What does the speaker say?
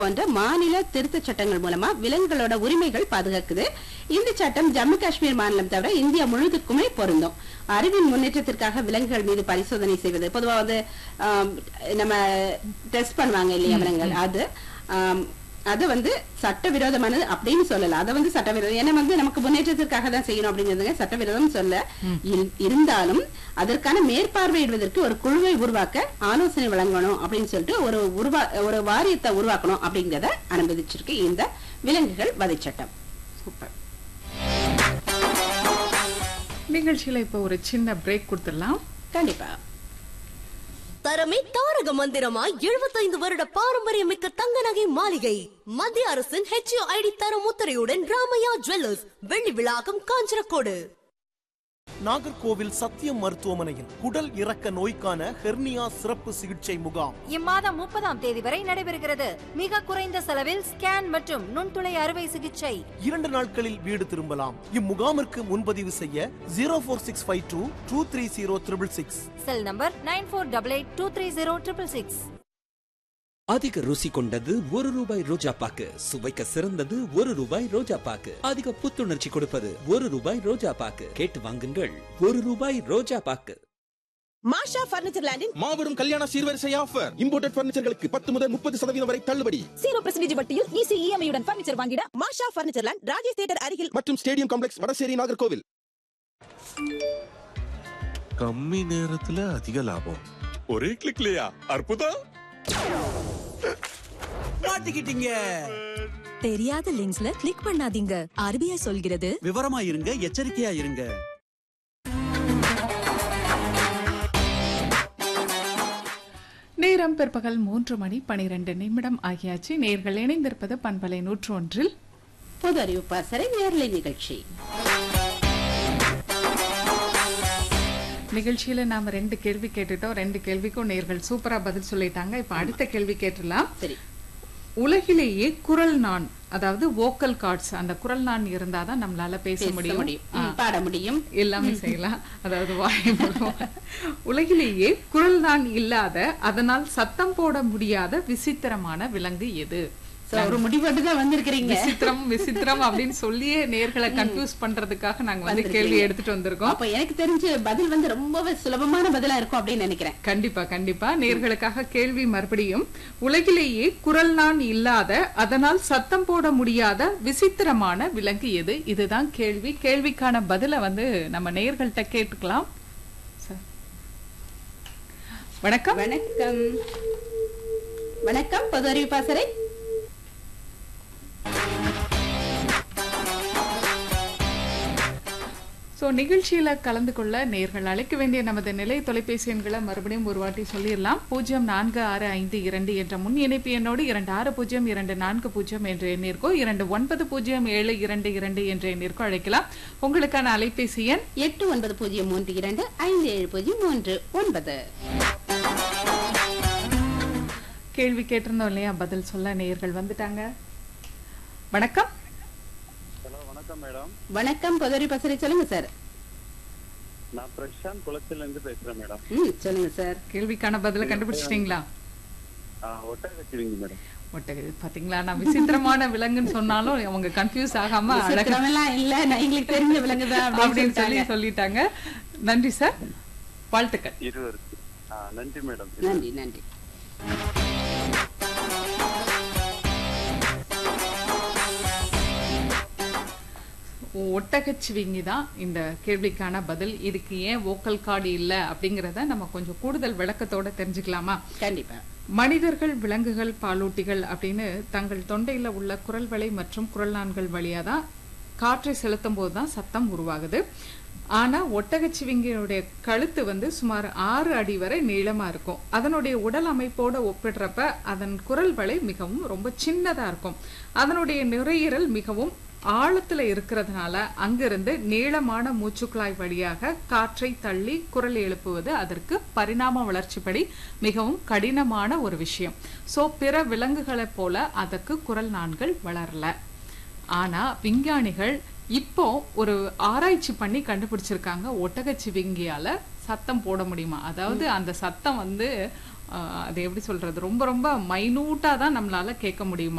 போன்ற மாநில திருத்த சட்டங்கள் மூலமா விலங்குகளோட உரிமைகள் பாதுகாக்குது இந்த சட்டம் ஜம்மு காஷ்மீர் மாநிலம் தவிர இந்தியா முழுவதுக்குமே பொருந்தும் அறிவின் முன்னேற்றத்திற்காக விலங்குகள் மீது பரிசோதனை செய்வது பொதுவா வந்து ஆம், நம்ம டெஸ்ட் பண்ணுவாங்க இல்லையா விலங்குகள் அது ஆம், அது வந்து சட்டவிரோதமானது அப்படின்னு சொல்லல அதை வந்து சட்டவிரோதம் ஏன்னா வந்து நமக்கு முன்னேற்றத்திற்காக தான் செய்யணும் அப்படிங்கிறதுங்க சட்டவிரோதம் சொல்ல இரு- இருந்தாலும் அதற்கான மேற்பார்வையிடுவதற்கு ஒரு குழுவை உருவாக்க ஆலோசனை வழங்கணும் அப்படின்னு சொல்லிட்டு ஒரு உருவா ஒரு வாரியத்தை உருவாக்கணும் அப்படிங்கறத அனுமதிச்சிருக்கு இந்த விலங்குகள் வதை சட்டம் சூப்பர் நிகழ்ச்சியில இப்போ ஒரு சின்ன பிரேக் கொடுத்துடலாம் கண்டிப்பா தரமே தாரக மந்திரமாய் 75 வருட பாரம்பரியமிக்க தங்க நகை மாளிகை மத்திய அரசின் ஹெச்ஐடி தர முத்திரையுடன் ராமையா ஜுவல்லர்ஸ் வெள்ளி விழாக்கம் காஞ்சரக்கோடு நாகர்கோவில் சத்தியம் மருத்துவமனையில் குடல் இறக்க நோய்க்கான ஹெர்னியா சிறப்பு சிகிச்சை முகாம் இம்மாதம் முப்பதாம் தேதி வரை நடைபெறுகிறது மிக குறைந்த செலவில் ஸ்கேன் மற்றும் நுண்துளை அறுவை சிகிச்சை இரண்டு நாட்களில் வீடு திரும்பலாம் இம்முகாமிற்கு முன்பதிவு செய்ய zero four six five two two three zero triple six cell number nine four double eight two three zero triple six அதிக ருசி கொண்டது ஒரு ரூபாய் ரோஜா பாக்கு சுவைக்க சிறந்தது ஒரு ரூபாய் ரோஜா பாக்கு அதிக புத்துணர்ச்சி கொடுப்பது ஒரு ரூபாய் ரோஜா பாக்கு கேட்டு வாங்குங்கள் ஒரு ரூபாய் ரோஜா பாக்கு மாஷா பர்னிச்சர் லேண்டின் மாபெரும் கல்யாண சீர்வரிசை ஆஃபர் இம்போர்ட்டட் பர்னிச்சர்களுக்கு பத்து முதல் முப்பது சதவீதம் வரை தள்ளுபடி ஜீரோ பர்சன்டேஜ் வட்டியில் ஈஸி இஎம்ஐ உடன் பர்னிச்சர் வாங்கிட Masha furniture land Rajesh theatre அருகில் மற்றும் ஸ்டேடியம் காம்ப்ளெக்ஸ் வடசேரி நாகர்கோவில் கம்மி நேரத்துல அதிக லாபம் ஒரே கிளிக்லயா அற்புதம் மாட்டிக்கிட்டீங்க தெரியாத லிங்க்ஸ்ல கிளிக் பண்ணாதீங்க ஆர்பிஐ சொல்கிறது விவரமா இருங்க எச்சரிக்கையா இருங்க நேரம் பிற்பகல் மூன்று மணி பனிரெண்டு நிமிடம் ஆகியாச்சு நேர்கள் இணைந்திருப்பது பண்பலை நூற்று ஒன்றில் பொது அறிவு பாசறை நேரலை நிகழ்ச்சி நிகழ்ச்சியில நாம ரெண்டு கேள்வி கேட்டுட்டோம் ரெண்டு கேள்விக்கும் நேர்கள் சூப்பரா பதில் சொல்லிட்டாங்க இப்ப அடுத்த கேள்வி கேட்டுடலாம் சரி உலகிலேயே குரல் நான் அதாவது வோக்கல் கார்ட்ஸ் அந்த குரல் நான் இருந்தாதான் நம்மளால பேச பேச முடியும் முடியும் ஆ. ம், பாட முடியும் எல்லாமே செய்யலாம் அதாவது வாய் மூலமா. உலகிலேயே குரல் நான் இல்லாத அதனால் சத்தம் போட முடியாத விசித்திரமான விலங்கு எது So, ஒரு முடிவோடு தான் வந்திருக்கிறீங்க விசித்திரம் விசித்திரம் அப்படின்னு சொல்லியே நேர்களை கன்ஃபியூஸ் பண்றதுக்காக நாங்க வந்து கேள்வி வந்திருக்கீங்க. எடுத்துட்டு வந்திருக்கோம் அப்ப எனக்கு தெரிஞ்ச பதில் வந்து ரொம்பவே சுலபமான பதிலா இருக்கும் அப்படின்னு நினைக்கிறேன் கண்டிப்பா கண்டிப்பா நேர்களுக்காக கேள்வி மறுபடியும் உலகிலேயே குரல் நான் இல்லாத அதனால் சத்தம் போட முடியாத விசித்திரமான விலங்கு எது இதுதான் கேள்வி கேள்விக்கான பதில வந்து நம்ம நேர்கள்ட்ட கேட்டுக்கலாம் ச- வணக்கம் வணக்கம் வணக்கம் பொது அறிவு பாசறை சோ நிகழ்ச்சியில கலந்து கொள்ள நேர்கள் அழைக்க வேண்டிய நமது நிலை தொலைபேசி எண்களை மறுபடியும் ஒரு வாட்டி சொல்லிடலாம் பூஜ்ஜியம் நான்கு ஆறு ஐந்து இரண்டு என்ற முன் இணைப்பு எண்ணோடு இரண்டு ஆறு பூஜ்ஜியம் இரண்டு நான்கு பூஜ்ஜியம் என்ற எண்ணிற்கோ இரண்டு ஒன்பது பூஜ்ஜியம் ஏழு இரண்டு இரண்டு என்ற எண்ணிற்கோ அழைக்கலாம் உங்களுக்கான அலைபேசி எண் எட்டு ஒன்பது பூஜ்ஜியம் மூன்று இரண்டு ஐந்து ஏழு பூஜ்ஜியம் மூன்று ஒன்பது கேள்வி கேட்டிருந்தோம் இல்லையா பதில் சொல்ல நேர்கள் வந்துட்டாங்க வணக்கம் ஹலோ வணக்கம் மேடம் வணக்கம் பொது அறிவு பாசறை சொல்லுங்க சார் நான் பிரசாந்த் குளத்துல இருந்து பேசுறேன் மேடம் ம் சொல்லுங்க சார் கேள்விக்கான பதில கண்டுபிடிச்சிட்டீங்களா ஒட்டகச்சிவிங்க மேடம் ஒட்டகை பாத்தீங்களா நான் விசித்திரமான விலங்குன்னு சொன்னாலும் அவங்க கன்ஃபியூஸ் ஆகாம அழகா விசித்திரமெல்லாம் இல்ல நான் எங்களுக்கு தெரிஞ்ச விலங்குதான் அப்படின்னு அப்படின்னு சொல்லி சொல்லிட்டாங்க. சொல்லிட்டாங்க நன்றி சார் வாழ்த்துக்கள் இருவருக்கு ஆ, நன்றி மேடம் நன்றி நன்றி ஒட்டகச்சிவிங்கி தான் இந்த கேள்விக்கான பதில் இதுக்கு ஏன் வோக்கல் கார்டு இல்ல அப்படிங்கறத நம்ம கொஞ்சம் கூடுதல் விளக்கத்தோட தெரிஞ்சுக்கலாமா கண்டிப்பா மனிதர்கள் விலங்குகள் பாலூட்டிகள் அப்படின்னு தங்கள் தொண்டையில உள்ள குரல் வளை மற்றும் குரல் நான்கள் வழியா தான் காற்றை செலுத்தும் போது தான் சத்தம் உருவாகுது ஆனா ஒட்டகச்சிவிங்கியோடைய கழுத்து வந்து சுமார் ஆறு அடி வரை நீளமா இருக்கும் அதனுடைய உடல் அமைப்போட ஒப்பிடுறப்ப அதன் குரல் வளை மிகவும் ரொம்ப சின்னதா இருக்கும் அதனுடைய நுரையீரல் மிகவும் ஆழத்துல இருக்கிறதுனால அங்கிருந்து நீளமான மூச்சுக்குழாய் வழியாக காற்றை தள்ளி குரல் எழுப்புவது அதற்கு பரிணாம வளர்ச்சிப்படி மிகவும் கடினமான ஒரு விஷயம் சோ பிற விலங்குகளைப் போல அதற்கு குரல் நான்கள் வளரல ஆனா விஞ்ஞானிகள் இப்போ ஒரு ஆராய்ச்சி பண்ணி கண்டுபிடிச்சிருக்காங்க ஒட்டகச்சிவிங்கியால சத்தம் போட முடியுமா அதாவது அந்த சத்தம் வந்து ஆஹ் அது எப்படி சொல்றது ரொம்ப ரொம்ப மைனூட்டா தான் நம்மளால கேட்க முடியுமா